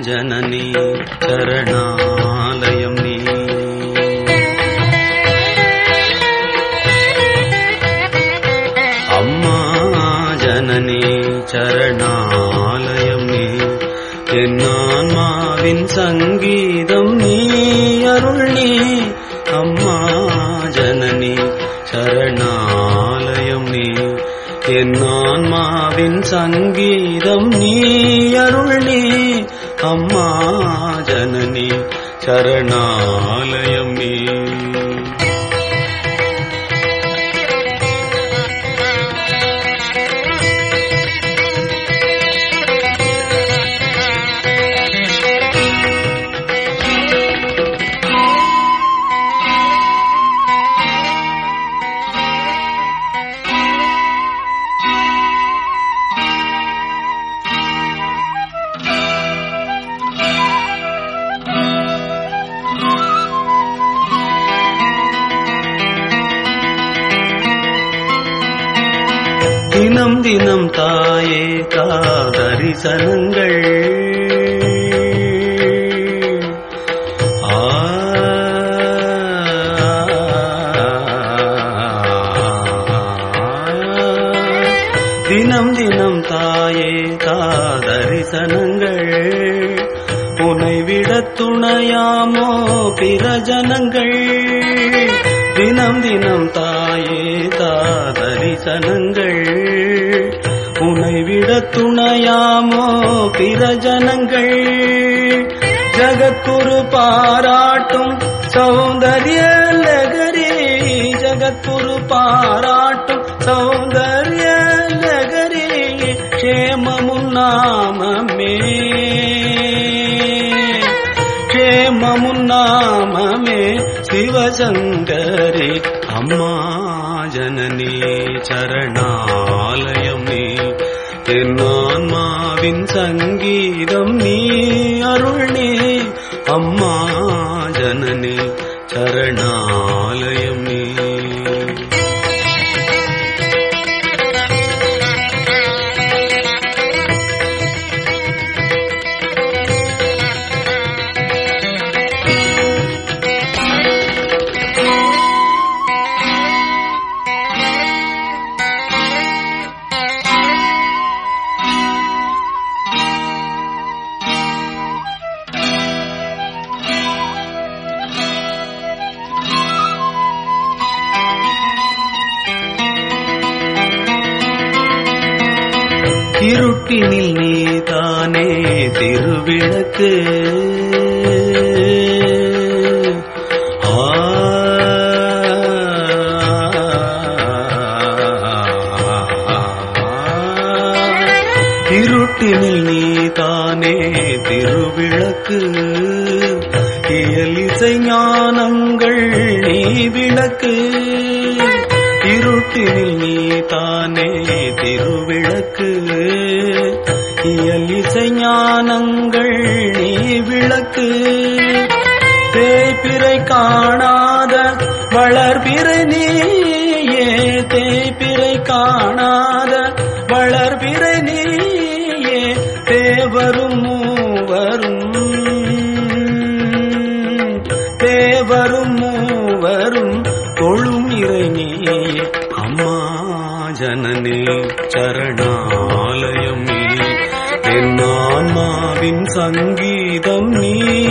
ஜனனி சரணாலயம் நீ அம்மா ஜனனி சரணாலயம் நீ என் ஆன்மாவின் சங்கீதம் நீ அருள் நீ அம்மா ஜனனி சரணாலயம் நீ என் ஆன்மாவின் சங்கீதம் நீ அருள் நீ அம்மா ஜனனி சரணாலயம் நீ தினம் தினம் தாயே காதரிசனங்கள் ஆ தினம் தினம் தாயே காதரிசனங்கள் உனை விட துணையாமோ பிற ஜனங்கள் தினம் தினம் தாயே தாதரிசனங்கள் உனை விட துணையாமோ பிற ஜனங்கள் ஜகத்குரு பாராட்டும் சௌந்தர்ய லகரி ஜகத்குரு பாராட்டும் சௌந்தர்ய லகரி க்ஷேமமும் நாமமே க்ஷேமமும் நாமமே சிவசங்கரி அம்மா ஜனனி சரணாலயம் நீ என் ஆன்மாவின் சங்கீதம் நீ அருள் நீ அம்மா ஜனனி சரணாலயம் நீ இருட்டினில் நீதானே திருவிளக்கு ஆ இருட்டினில் நீதானே திருவிளக்கு இயலிசை ஞானங்கள் நீ விளக்கு இருட்டினில் நீ தானே திருவிளக்கு இயலிசை ஞானங்கள் நீ விளக்கு தேய்பிறை காணாத வளர்பிறை நீயே தேய்பிறை காணாத வளர்பிறை நீயே தேவரும் மூவரும் தேவரும் மூவரும் தொழும் இறைநீ அம்மா ஜனனே சரணாலயம் நீ என் ஆன்மாவின் சங்கீதம் நீ